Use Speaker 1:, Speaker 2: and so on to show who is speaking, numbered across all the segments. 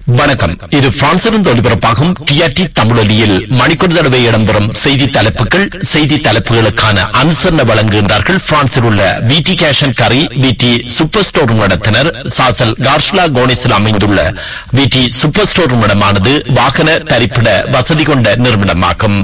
Speaker 1: வணக்கம் இது பிரான்சிலிருந்து ஒளிபரப்பாகும் டிஆர்டி தமிழொலியில் மணிக்கூர் தடவை இடம்பெறும் செய்தி தலைப்புகள் செய்தி தலைப்புகளுக்கான அனுசரணை வழங்குகின்றார்கள் பிரான்சில் உள்ள விடி கேஷன் கரி விடி சூப்பர் ஸ்டோர் நடத்தினர் சாசல் கார்ஷ்லா கோனிஸில் அமைந்துள்ள விடி சூப்பர் ஸ்டோர் இடமானது வாகன தரிப்பிட வசதி கொண்ட நிறுவனமாகும்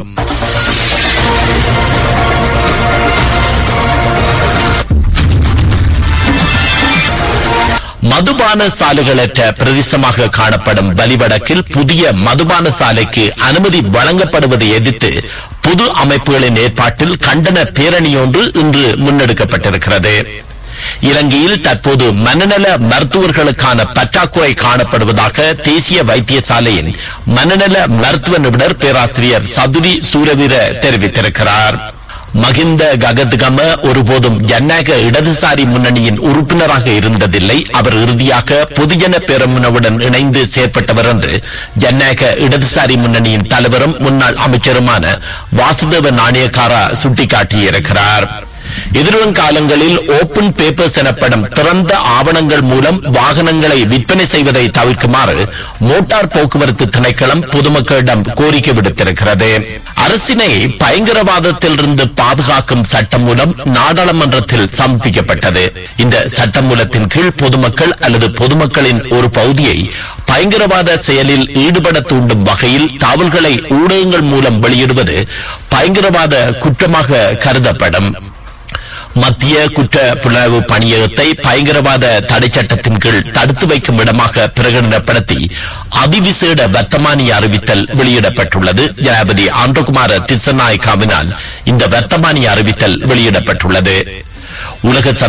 Speaker 1: மதுபான சாலைகளற்ற பிரதேசமாக காணப்படும் வலிவடக்கில் புதிய மதுபான சாலைக்கு அனுமதி வழங்கப்படுவதை எதிர்த்து பொது அமைப்புகளின் ஏற்பாட்டில் கண்டன பேரணியொன்று இன்று முன்னெடுக்கப்பட்டிருக்கிறது இலங்கையில் தற்போது மனநல மருத்துவர்களுக்கான பற்றாக்குறை காணப்படுவதாக தேசிய வைத்தியசாலையின் மனநல மருத்துவ நிபுணர் பேராசிரியர் சதுரி சூரவீர தெரிவித்திருக்கிறார் மகிந்த ககத்கம ஒருபோதும் ஜனநாயக இடதுசாரி முன்னணியின் உறுப்பினராக இருந்ததில்லை அவர் இறுதியாக பொதுஜன பெரமுனவுடன் இணைந்து செயற்பட்டவர் என்று ஜனநாயக இடதுசாரி முன்னணியின் தலைவரும் முன்னாள் அமைச்சருமான வாசுதேவ நாணயக்காரா சுட்டிக்காட்டியிருக்கிறார் எதிர்வரும் காலங்களில் ஓபன் பேப்பர்ஸ் எனப்படும் திறந்த ஆவணங்கள் மூலம் வாகனங்களை விற்பனை செய்வதை தவிர்க்குமாறு மோட்டார் போக்குவரத்து திணைக்களம் பொதுமக்களிடம் கோரிக்கை விடுத்திருக்கிறது அரசினை பயங்கரவாதத்திலிருந்து பாதுகாக்கும் சட்டம் மூலம் நாடாளுமன்றத்தில் சமர்ப்பிக்கப்பட்டது இந்த சட்ட மூலத்தின் கீழ் பொதுமக்கள் அல்லது பொதுமக்களின் ஒரு பகுதியை பயங்கரவாத செயலில் ஈடுபட தூண்டும் வகையில் தகவல்களை ஊடகங்கள் மூலம் வெளியிடுவது பயங்கரவாத குற்றமாக கருதப்படும் மத்திய குற்ற புலனாய்வு பணியகத்தை பயங்கரவாத தடை சட்டத்தின் கீழ் தடுத்து வைக்கும் இடமாக பிரகடனப்படுத்தி அதிவிசேட வர்த்தமானி அறிவித்தல் வெளியிடப்பட்டுள்ளது ஜனாபதி ஆண்டகுமார திசநாயக்காவினால் இந்த வர்த்தமானி அறிவித்தல் வெளியிடப்பட்டுள்ளது உலக